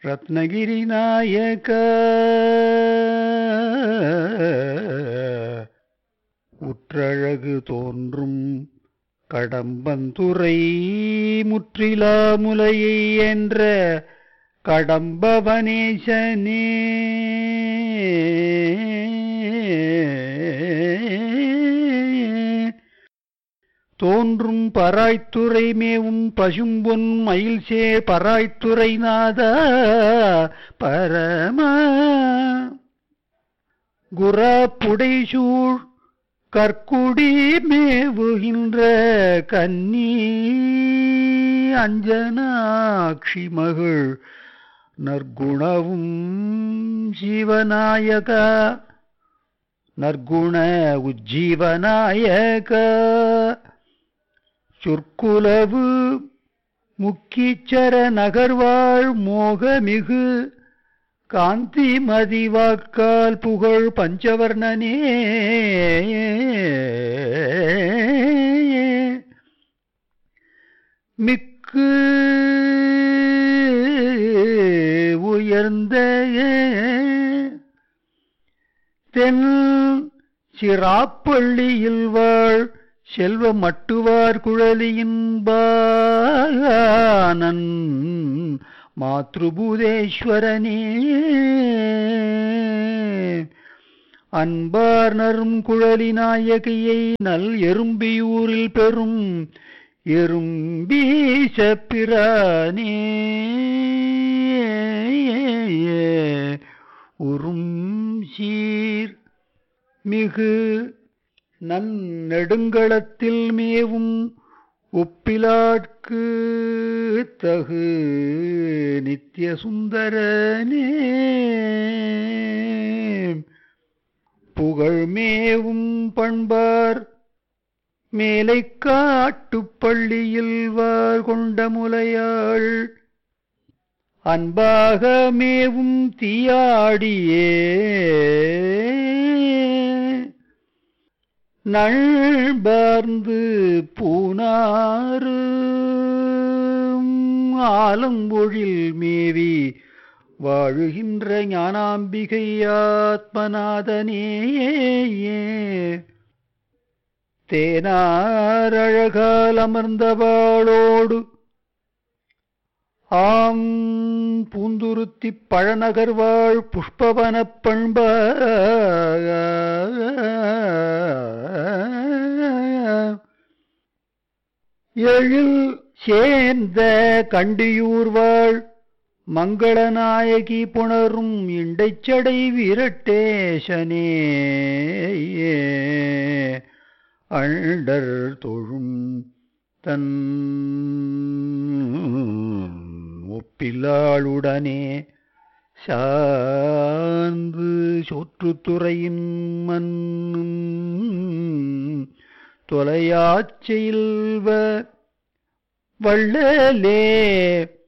ரத்னகிரி நாயக உற்றழகு தோன்றும் கடம்பந்துறை முற்றிலா முலையை என்ற கடம்பவனேசனே தோன்றும் பராய்த்துறை மேவும் பசும்பொன் மயில் சே பராய்த்துறை நாதா பரம குரா புடைசூழ் கற்குடி மேவுகின்ற கன்னி அஞ்சனாட்சி மகள் நற்குணவும் சிவநாயக நற்குண உஜ்ஜீவநாயக சொற்குலவு முக்கீச்சர நகர்வாழ் மோகமிகு காந்தி மதிவாக்கால் புகழ் பஞ்சவர்ணனே மிக்கு உயர்ந்த தென் சிராப்பள்ளியில் வாழ் செல்வ மட்டுவார் குழலியின் பானன் மாத்ருபூதேஸ்வரனே அன்பார் நரும் குழலி நாயகியை நல் எறும்பியூரில் பெறும் எறும்பீச பிரானே உறும் சீர் மிகு நன்னெடுங்களத்தில் மேவும் ஒப்பிலாட்கு தகு நித்திய சுந்தரனே புகழ்மேவும் பண்பார் மேலை காட்டுப்பள்ளியில் வார் கொண்ட முலையாள் அன்பாக மேவும் தீயாடியே நண்பார்ந்து பூனாறு ஆலம்பொழில் மேவி வாழுகின்ற ஞானாம்பிகை ஆத்மநாதனே தேனாரழகால் அமர்ந்தவாளோடு ஆம் பூந்துருத்திப் பழநகர்வாழ் புஷ்பவனப் பண்ப எழில் சேர்ந்த கண்டியூர்வாழ் மங்களநாயகி புணரும் இண்டைச்சடை விரட்டேசனே அண்டர் தொழும் தன் ஒப்பிலாளுடனே சார்ந்து சொற்றுத்துறையின் மன்னும் தொலையாச் செல்வ வள்ளலே